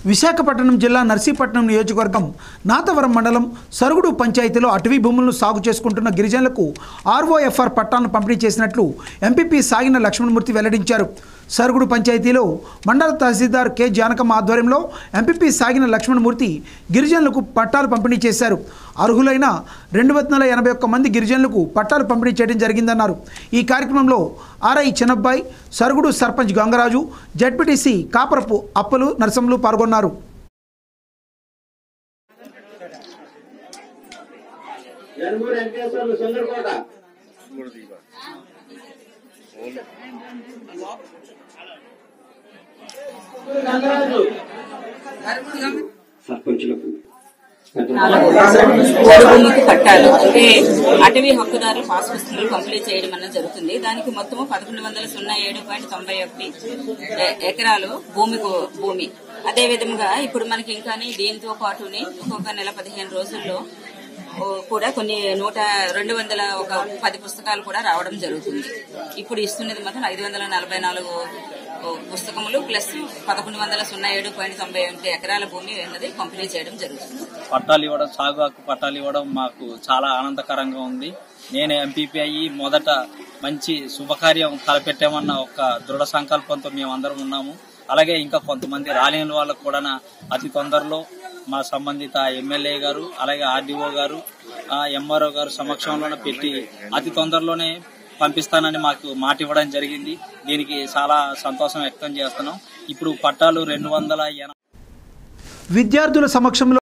విశాఖపట్నం జిల్లా నర్సీపట్నం నియోజకవర్గం నాతవరం మండలం సరుగుడు పంచాయతీలో అటవీ భూములను సాగు చేసుకుంటున్న గిరిజనులకు ఆర్ఓఎఫ్ఆర్ పట్టాలను పంపిణీ చేసినట్లు ఎంపీపీ సాగిన లక్ష్మణమూర్తి వెల్లడించారు సరుగుడు పంచాయతీలో మండల తహసీల్దార్ కె జానకమ్మ ఆధ్వర్యంలో ఎంపీపీ సాగిన లక్ష్మణమూర్తి గిరిజనులకు పట్టాలు పంపిణీ చేశారు అర్హులైన రెండు వందల ఎనభై ఒక్క మంది గిరిజనులకు పట్టాలు పంపిణీ చేయడం జరిగిందన్నారు ఈ కార్యక్రమంలో ఆర్ఐ చిన్నబ్బాయి సరుగుడు సర్పంచ్ గంగరాజు జడ్పీటీసీ కాపరపు అప్పలు నరసింహులు పాల్గొన్నారు జనమూరు వెంకటేశ్వర్లు సుందరకోట గంగరాజు సర్పంచులకు భూమికి పట్టాలు అంటే అటవీ హక్కుదారు పాస్ పుస్తకాలు పంపిణీ చేయడం అన్నది జరుగుతుంది దానికి మొత్తం పదకొండు వందల సున్నా ఏడు పాయింట్ తొంభై ఒకటి ఎ- ఎకరాలు భూమికి భూమి అదే విధంగా ఇప్పుడు మనకి ఇంకా దీంతో పాటుని ఇంకొక నెల పదిహేను రోజుల్లో ఓ, కూడా కొన్ని నూట రెండు వందల ఒక పది పుస్తకాలు కూడా రావడం జరుగుతుంది ఇప్పుడు ఇస్తున్నది మాత్రం ఐదు వందల నలభై నాలుగు ఓ, పుస్తకములు ప్లస్ పదకొండు వందల సున్నా ఏడు పాయింట్ తొంభై ఎనిమిది ఎకరాల భూమి అన్నది పంపిణీ చేయడం జరుగుతుంది పట్టాలు ఇవ్వడం సాగు హక్కు పట్టాలు ఇవ్వడం మాకు చాలా ఆనందకరంగా ఉంది నేను ఎంపీపీ అయ్యి మొదట మంచి శుభకార్యం తలపెట్టామన్న ఒక దృఢ సంకల్పంతో మేము అందరం ఉన్నాము అలాగే ఇంకా కొంతమంది రాలేని వాళ్ళకు కూడా అతి తొందరలో మా సంబంధిత ఎమ్మెల్యే గారు అలాగే ఆర్డీఓ గారు ఎంఆర్ఓ గారు సమక్షంలోనే పెట్టి అతి తొందరలోనే పంపిస్తానని మాకు మాట ఇవ్వడం జరిగింది దీనికి చాలా సంతోషం వ్యక్తం చేస్తున్నాం ఇప్పుడు పట్టాలు రెండు వందల ఎనభై విద్యార్థుల సమక్షంలో